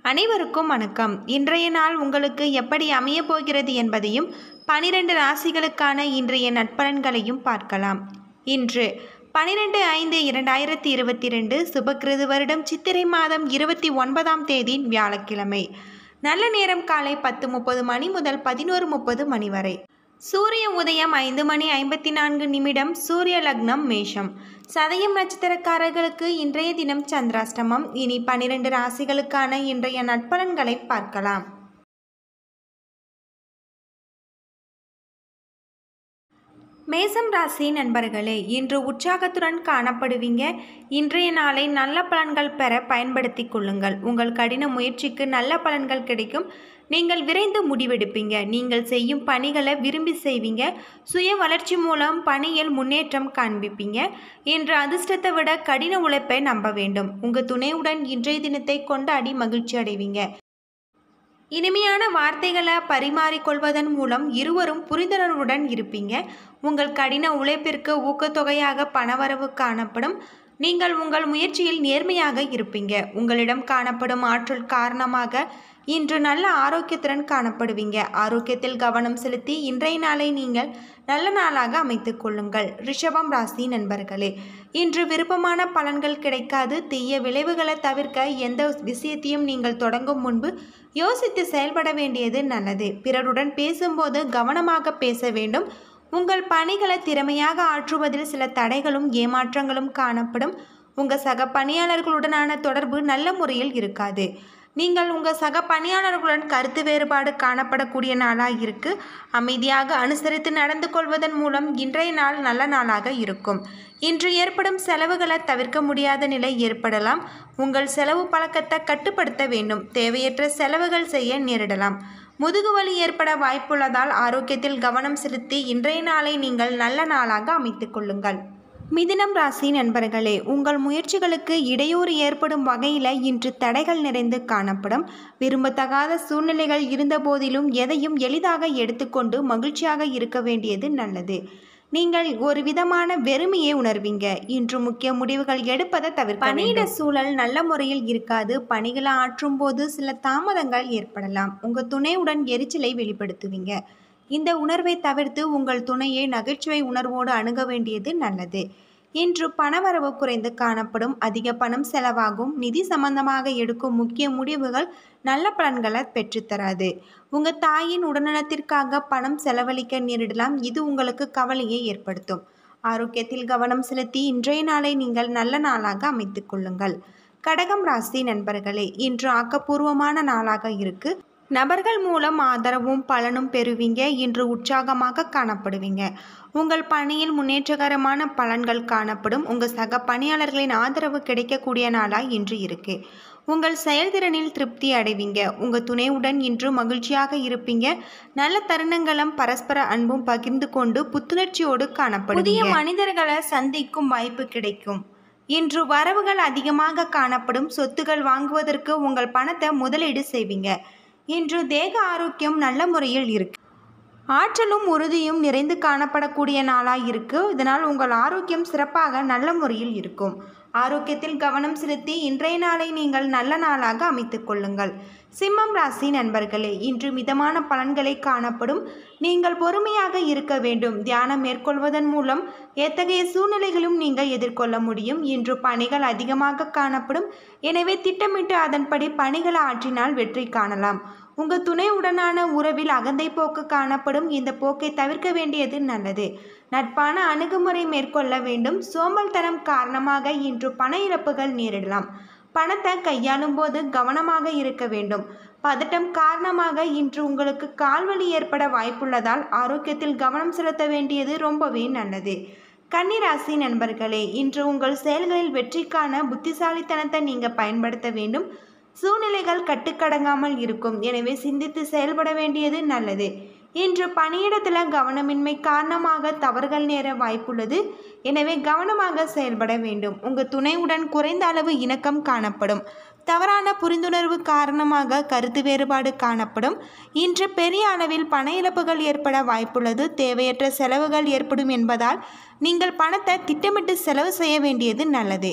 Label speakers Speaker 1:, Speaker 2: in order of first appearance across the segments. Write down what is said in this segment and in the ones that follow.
Speaker 1: அனைவருக்கும் வணக்கம் இன்றைய நாள் உங்களுக்கு எப்படி அமையப் போகிறது என்பதையும் பனிரெண்டு ராசிகளுக்கான இன்றைய நட்பலன்களையும் பார்க்கலாம் இன்று பனிரெண்டு ஐந்து இரண்டாயிரத்தி இருபத்தி ரெண்டு சுபக்கிருது வருடம் சித்திரை மாதம் இருபத்தி ஒன்பதாம் தேதி வியாழக்கிழமை நல்ல நேரம் காலை பத்து முப்பது மணி முதல் பதினோரு முப்பது மணி வரை சூரிய உதயம் ஐந்து மணி ஐம்பத்தி நான்கு நிமிடம் சூரிய லக்னம் மேஷம் சதயம் நட்சத்திரக்காரர்களுக்கு இன்றைய தினம் சந்திராஷ்டமம் இனி பனிரெண்டு ராசிகளுக்கான இன்றைய நட்பலன்களை பார்க்கலாம் மேசம் ராசி நண்பர்களே இன்று உற்சாகத்துடன் காணப்படுவீங்க இன்றைய நாளை நல்ல பலன்கள் பெற பயன்படுத்தி கொள்ளுங்கள் உங்கள் கடின முயற்சிக்கு நல்ல பலன்கள் கிடைக்கும் நீங்கள் விரைந்து முடிவெடுப்பீங்க நீங்கள் செய்யும் பணிகளை விரும்பி செய்வீங்க சுய வளர்ச்சி மூலம் பணியில் முன்னேற்றம் காண்பிப்பீங்க இன்று அதிர்ஷ்டத்தை விட கடின உழைப்பை நம்ப வேண்டும் உங்கள் துணையுடன் இன்றைய தினத்தை கொண்டாடி மகிழ்ச்சி அடைவீங்க இனிமையான வார்த்தைகளை பரிமாறிக்கொள்வதன் மூலம் இருவரும் புரிந்துணர்வுடன் இருப்பீங்க உங்கள் கடின உழைப்பிற்கு ஊக்கத்தொகையாக பணவரவு காணப்படும் நீங்கள் உங்கள் முயற்சியில் நேர்மையாக இருப்பீங்க உங்களிடம் காணப்படும் ஆற்றல் காரணமாக இன்று நல்ல ஆரோக்கியத்துடன் காணப்படுவீங்க ஆரோக்கியத்தில் கவனம் செலுத்தி இன்றைய நாளை நீங்கள் நல்ல நாளாக அமைத்துக் கொள்ளுங்கள் ரிஷபம் ராசி நண்பர்களே இன்று விருப்பமான பலன்கள் கிடைக்காது தீய விளைவுகளை தவிர்க்க எந்த விஷயத்தையும் நீங்கள் தொடங்கும் முன்பு யோசித்து செயல்பட வேண்டியது நல்லது பிறருடன் பேசும்போது கவனமாக பேச வேண்டும் உங்கள் பணிகளை திறமையாக ஆற்றுவதில் சில தடைகளும் ஏமாற்றங்களும் காணப்படும் உங்கள் சக பணியாளர்களுடனான தொடர்பு நல்ல முறையில் இருக்காது நீங்கள் உங்கள் சக பணியாளர்களுடன் கருத்து வேறுபாடு காணப்படக்கூடிய நாளாக இருக்கு அமைதியாக அனுசரித்து நடந்து கொள்வதன் மூலம் இன்றைய நாள் நல்ல நாளாக இருக்கும் இன்று ஏற்படும் செலவுகளை தவிர்க்க முடியாத நிலை ஏற்படலாம் உங்கள் செலவு பழக்கத்தை கட்டுப்படுத்த வேண்டும் தேவையற்ற செலவுகள் செய்ய நேரிடலாம் முதுகுவலி ஏற்பட வாய்ப்புள்ளதால் ஆரோக்கியத்தில் கவனம் செலுத்தி இன்றைய நாளை நீங்கள் நல்ல நாளாக அமைத்துக் கொள்ளுங்கள் மிதினம் ராசி நண்பர்களே உங்கள் முயற்சிகளுக்கு இடையூறு ஏற்படும் வகையில் இன்று தடைகள் நிறைந்து காணப்படும் விரும்பத்தகாத சூழ்நிலைகள் இருந்தபோதிலும் எதையும் எளிதாக எடுத்துக்கொண்டு மகிழ்ச்சியாக இருக்க வேண்டியது நல்லது நீங்கள் ஒரு விதமான வெறுமையை உணர்வீங்க இன்று முக்கிய முடிவுகள் எடுப்பதை தவிர்க்க பணியிட சூழல் நல்ல முறையில் இருக்காது பணிகளை ஆற்றும் போது சில தாமதங்கள் ஏற்படலாம் உங்கள் துணையுடன் எரிச்சலை வெளிப்படுத்துவீங்க இந்த உணர்வை தவிர்த்து உங்கள் துணையை நகைச்சுவை உணர்வோடு அணுக வேண்டியது நல்லது இன்று பணவரவு குறைந்து காணப்படும் அதிக பணம் செலவாகும் நிதி சம்பந்தமாக எடுக்கும் முக்கிய முடிவுகள் நல்ல பலன்களை பெற்றுத்தராது உங்கள் தாயின் உடல்நலத்திற்காக பணம் செலவழிக்க நேரிடலாம் இது உங்களுக்கு கவலையை ஏற்படுத்தும் ஆரோக்கியத்தில் கவனம் செலுத்தி இன்றைய நாளை நீங்கள் நல்ல நாளாக அமைத்துக் கொள்ளுங்கள் கடகம் ராசி நண்பர்களே இன்று ஆக்கப்பூர்வமான நாளாக இருக்கு நபர்கள் மூலம் ஆதரவும் பலனும் பெறுவீங்க இன்று உற்சாகமாக காணப்படுவீங்க உங்கள் பணியில் முன்னேற்றகரமான பலன்கள் காணப்படும் உங்கள் சக பணியாளர்களின் ஆதரவு கிடைக்கக்கூடிய நாளாக இன்று இருக்கு உங்கள் செயல்திறனில் திருப்தி அடைவீங்க உங்கள் துணையுடன் இன்று மகிழ்ச்சியாக இருப்பீங்க நல்ல தருணங்களும் பரஸ்பர அன்பும் பகிர்ந்து கொண்டு புத்துணர்ச்சியோடு காணப்படும் புதிய மனிதர்களை சந்திக்கும் வாய்ப்பு கிடைக்கும் இன்று வரவுகள் அதிகமாக காணப்படும் சொத்துகள் வாங்குவதற்கு உங்கள் பணத்தை முதலீடு செய்வீங்க இன்று தேக ஆரோக்கியம் நல்ல முறையில் இருக்கு ஆற்றலும் உறுதியும் நிறைந்து காணப்படக்கூடிய நாளாக இருக்கு இதனால் உங்கள் ஆரோக்கியம் சிறப்பாக நல்ல முறையில் இருக்கும் ஆரோக்கியத்தில் கவனம் செலுத்தி இன்றைய நாளை நீங்கள் நல்ல நாளாக அமைத்துக் கொள்ளுங்கள் சிம்மம் ராசி நண்பர்களே இன்று மிதமான பலன்களை காணப்படும் நீங்கள் பொறுமையாக இருக்க வேண்டும் தியானம் மேற்கொள்வதன் மூலம் எத்தகைய சூழ்நிலைகளும் நீங்கள் எதிர்கொள்ள முடியும் இன்று பணிகள் அதிகமாக காணப்படும் எனவே திட்டமிட்டு அதன்படி பணிகளை ஆற்றினால் வெற்றி காணலாம் உங்கள் துணையுடனான உறவில் அகந்தை போக்கு காணப்படும் இந்த போக்கை தவிர்க்க வேண்டியது நல்லது நட்பான அணுகுமுறை மேற்கொள்ள வேண்டும் சோம்பல்தனம் காரணமாக இன்று பண இழப்புகள் நேரிடலாம் பணத்தை கையாளும் போது கவனமாக இருக்க வேண்டும் பதட்டம் காரணமாக இன்று உங்களுக்கு கால்வலி ஏற்பட வாய்ப்புள்ளதால் ஆரோக்கியத்தில் கவனம் செலுத்த வேண்டியது ரொம்பவே நல்லது கன்னிராசி நண்பர்களே இன்று உங்கள் செயல்களில் வெற்றிக்கான புத்திசாலித்தனத்தை நீங்கள் பயன்படுத்த வேண்டும் சூழ்நிலைகள் கட்டுக்கடங்காமல் இருக்கும் எனவே சிந்தித்து செயல்பட வேண்டியது நல்லது இன்று பணியிடத்தில் கவனமின்மை காரணமாக தவறுகள் நேர வாய்ப்புள்ளது எனவே கவனமாக செயல்பட வேண்டும் உங்கள் துணையுடன் குறைந்த அளவு இணக்கம் காணப்படும் தவறான புரிந்துணர்வு காரணமாக கருத்து வேறுபாடு காணப்படும் இன்று பெரிய அளவில் பண இழப்புகள் ஏற்பட வாய்ப்புள்ளது தேவையற்ற செலவுகள் ஏற்படும் என்பதால் நீங்கள் பணத்தை திட்டமிட்டு செலவு செய்ய வேண்டியது நல்லது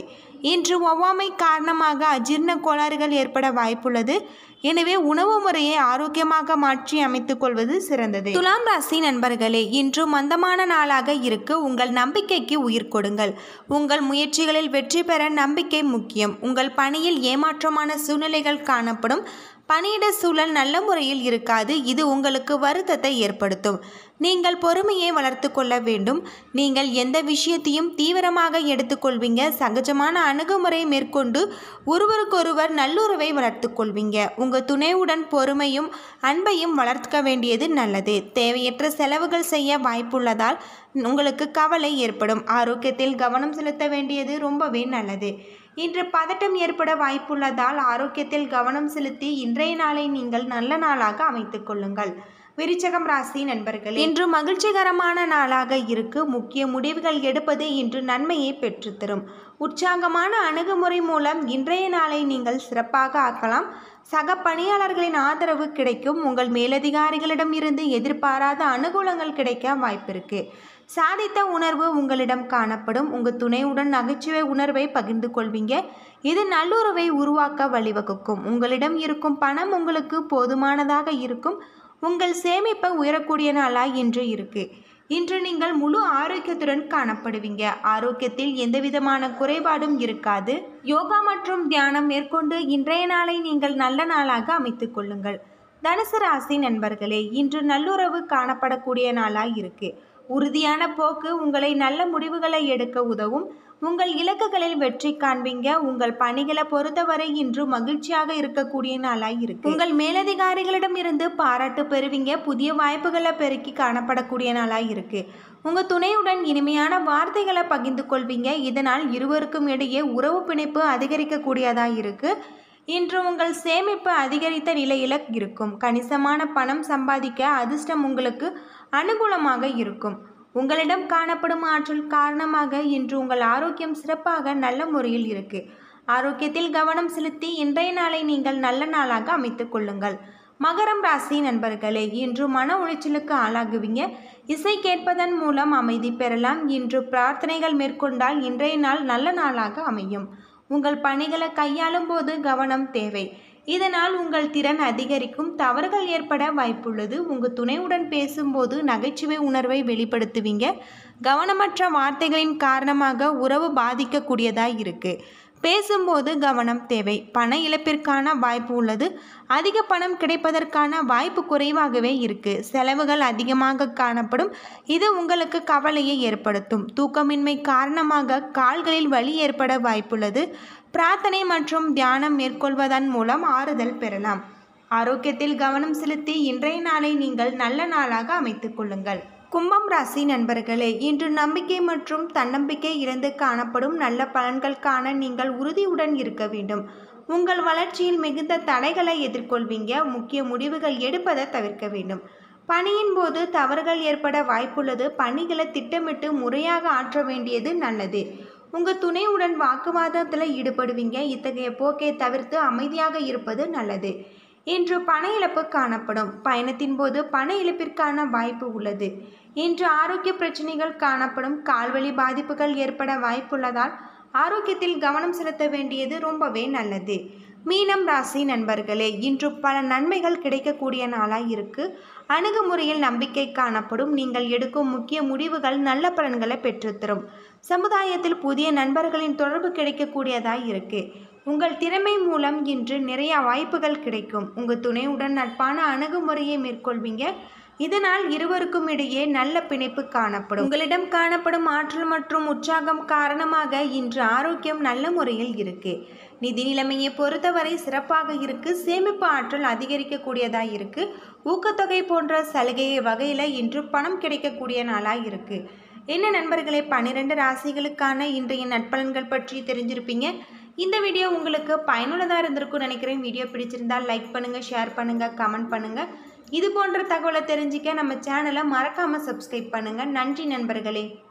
Speaker 1: இன்று ஒவ்வாமை காரணமாக அஜீரண கோளாறுகள் ஏற்பட வாய்ப்புள்ளது எனவே உணவு முறையை ஆரோக்கியமாக மாற்றி அமைத்துக் கொள்வது சிறந்தது துலாம் ராசி நண்பர்களே இன்று மந்தமான நாளாக இருக்கு உங்கள் நம்பிக்கைக்கு உயிர் கொடுங்கள் உங்கள் முயற்சிகளில் வெற்றி பெற நம்பிக்கை முக்கியம் உங்கள் பணியில் ஏமாற்றமான சூழ்நிலைகள் காணப்படும் பணியிட சூழல் நல்ல முறையில் இருக்காது இது உங்களுக்கு வருத்தத்தை ஏற்படுத்தும் நீங்கள் பொறுமையை வளர்த்து கொள்ள வேண்டும் நீங்கள் எந்த விஷயத்தையும் தீவிரமாக எடுத்துக்கொள்வீங்க சகஜமான அணுகுமுறை மேற்கொண்டு ஒருவருக்கொருவர் நல்லுறவை வளர்த்து கொள்வீங்க உங்கள் துணையுடன் பொறுமையும் அன்பையும் வளர்க்க வேண்டியது நல்லது தேவையற்ற செலவுகள் செய்ய வாய்ப்புள்ளதால் உங்களுக்கு கவலை ஏற்படும் ஆரோக்கியத்தில் கவனம் செலுத்த வேண்டியது ரொம்பவே நல்லது இன்று பதட்டம் ஏற்பட வாய்ப்புள்ளதால் ஆரோக்கியத்தில் கவனம் செலுத்தி இன்றைய நாளை நீங்கள் நல்ல நாளாக அமைத்துக் கொள்ளுங்கள் விருச்சகம் ராசி நண்பர்கள் இன்று மகிழ்ச்சிகரமான நாளாக இருக்கு முக்கிய முடிவுகள் எடுப்பது இன்று நன்மையை பெற்றுத்தரும் உற்சாகமான அணுகுமுறை மூலம் இன்றைய நாளை நீங்கள் சிறப்பாக ஆக்கலாம் சக பணியாளர்களின் ஆதரவு கிடைக்கும் உங்கள் மேலதிகாரிகளிடம் இருந்து எதிர்பாராத அனுகூலங்கள் கிடைக்க வாய்ப்பிருக்கு சாதித்த உணர்வு உங்களிடம் காணப்படும் உங்கள் துணையுடன் நகைச்சுவை உணர்வை பகிர்ந்து கொள்வீங்க இது நல்லுறவை உருவாக்க வழிவகுக்கும் உங்களிடம் இருக்கும் பணம் உங்களுக்கு போதுமானதாக இருக்கும் உங்கள் சேமிப்பை உயரக்கூடிய நாளாக இன்று இருக்கு இன்று நீங்கள் முழு ஆரோக்கியத்துடன் காணப்படுவீங்க ஆரோக்கியத்தில் எந்தவிதமான குறைபாடும் இருக்காது யோகா மற்றும் தியானம் மேற்கொண்டு இன்றைய நாளை நீங்கள் நல்ல நாளாக அமைத்துக் கொள்ளுங்கள் தனுசு ராசி நண்பர்களே இன்று நல்லுறவு காணப்படக்கூடிய நாளாக இருக்கு உறுதியான போக்கு உங்களை நல்ல முடிவுகளை எடுக்க உதவும் உங்கள் இலக்குகளில் வெற்றி காண்பீங்க உங்கள் பணிகளை பொறுத்தவரை இன்று மகிழ்ச்சியாக இருக்கக்கூடிய நாளாக இருக்கு உங்கள் மேலதிகாரிகளிடம் இருந்து பாராட்டு பெறுவீங்க புதிய வாய்ப்புகளை பெருக்கி காணப்படக்கூடிய நாளாக இருக்கு உங்க துணையுடன் இனிமையான வார்த்தைகளை பகிர்ந்து கொள்வீங்க இதனால் இருவருக்கும் இடையே உறவு பிணைப்பு அதிகரிக்கக்கூடியதாக இருக்கு இன்று உங்கள் சேமிப்பு அதிகரித்த நிலையில் இருக்கும் கணிசமான பணம் சம்பாதிக்க அதிர்ஷ்டம் உங்களுக்கு அனுகூலமாக இருக்கும் உங்களிடம் காணப்படும் ஆற்றல் காரணமாக இன்று உங்கள் ஆரோக்கியம் சிறப்பாக நல்ல முறையில் இருக்கு ஆரோக்கியத்தில் கவனம் செலுத்தி இன்றைய நாளை நீங்கள் நல்ல நாளாக அமைத்துக் கொள்ளுங்கள் மகரம் ராசி நண்பர்களே இன்று மன உளைச்சலுக்கு ஆளாகுவீங்க இசை கேட்பதன் மூலம் அமைதி பெறலாம் இன்று பிரார்த்தனைகள் மேற்கொண்டால் இன்றைய நாள் நல்ல நாளாக அமையும் உங்கள் பணிகளை கையாளும் போது கவனம் தேவை இதனால் உங்கள் திறன் அதிகரிக்கும் தவறுகள் ஏற்பட வாய்ப்புள்ளது உங்கள் துணையுடன் பேசும்போது நகைச்சுவை உணர்வை வெளிப்படுத்துவீங்க கவனமற்ற வார்த்தைகளின் காரணமாக உறவு பாதிக்கக்கூடியதாக இருக்குது பேசும்போது கவனம் தேவை பண இழப்பிற்கான வாய்ப்பு உள்ளது அதிக பணம் கிடைப்பதற்கான வாய்ப்பு குறைவாகவே இருக்கு செலவுகள் அதிகமாக காணப்படும் இது உங்களுக்கு கவலையை ஏற்படுத்தும் தூக்கமின்மை காரணமாக கால்களில் வலி ஏற்பட வாய்ப்புள்ளது பிரார்த்தனை மற்றும் தியானம் மேற்கொள்வதன் மூலம் ஆறுதல் பெறலாம் ஆரோக்கியத்தில் கவனம் செலுத்தி இன்றைய நாளை நீங்கள் நல்ல நாளாக அமைத்துக் கொள்ளுங்கள் கும்பம் ராசி நண்பர்களே இன்று நம்பிக்கை மற்றும் தன்னம்பிக்கை இழந்து காணப்படும் நல்ல பலன்கள் காண நீங்கள் உறுதியுடன் இருக்க வேண்டும் உங்கள் வளர்ச்சியில் மிகுந்த தடைகளை எதிர்கொள்வீங்க முக்கிய முடிவுகள் எடுப்பதை தவிர்க்க வேண்டும் பணியின் போது தவறுகள் ஏற்பட வாய்ப்புள்ளது பணிகளை திட்டமிட்டு முறையாக ஆற்ற வேண்டியது நல்லது உங்கள் துணையுடன் வாக்குவாதத்தில் ஈடுபடுவீங்க இத்தகைய போக்கை தவிர்த்து அமைதியாக இருப்பது நல்லது இன்று பண இழப்பு காணப்படும் பயணத்தின் போது பண இழப்பிற்கான வாய்ப்பு உள்ளது இன்று ஆரோக்கிய பிரச்சனைகள் காணப்படும் கால்வழி பாதிப்புகள் ஏற்பட வாய்ப்புள்ளதால் ஆரோக்கியத்தில் கவனம் செலுத்த வேண்டியது ரொம்பவே நல்லது மீனம் ராசி நண்பர்களே இன்று பல நன்மைகள் கிடைக்கக்கூடிய நாளாக இருக்கு அணுகுமுறையில் நம்பிக்கை காணப்படும் நீங்கள் எடுக்கும் முக்கிய முடிவுகள் நல்ல பலன்களை பெற்றுத்தரும் சமுதாயத்தில் புதிய நண்பர்களின் தொடர்பு கிடைக்கக்கூடியதாக இருக்கு உங்கள் திறமை மூலம் இன்று நிறைய வாய்ப்புகள் கிடைக்கும் உங்கள் துணையுடன் நட்பான அணுகுமுறையை மேற்கொள்வீங்க இதனால் இருவருக்கும் இடையே நல்ல பிணைப்பு காணப்படும் உங்களிடம் காணப்படும் ஆற்றல் மற்றும் உற்சாகம் காரணமாக இன்று ஆரோக்கியம் நல்ல முறையில் இருக்கு நிதி நிலைமையை பொறுத்தவரை சிறப்பாக இருக்கு சேமிப்பு ஆற்றல் அதிகரிக்கக்கூடியதாக இருக்கு ஊக்கத்தொகை போன்ற சலுகை வகையில் இன்று பணம் கிடைக்கக்கூடிய நாளாக இருக்கு என்ன நண்பர்களே பன்னிரெண்டு ராசிகளுக்கான இன்றைய நட்பலன்கள் பற்றி தெரிஞ்சிருப்பீங்க இந்த வீடியோ உங்களுக்கு பயனுள்ளதாக இருந்திருக்கும்னு நினைக்கிறேன் வீடியோ பிடிச்சிருந்தால் லைக் பண்ணுங்கள் ஷேர் பண்ணுங்கள் கமெண்ட் பண்ணுங்கள் இது போன்ற தகவலை தெரிஞ்சிக்க நம்ம சேனலை மறக்காமல் சப்ஸ்கிரைப் பண்ணுங்கள் நன்றி நண்பர்களே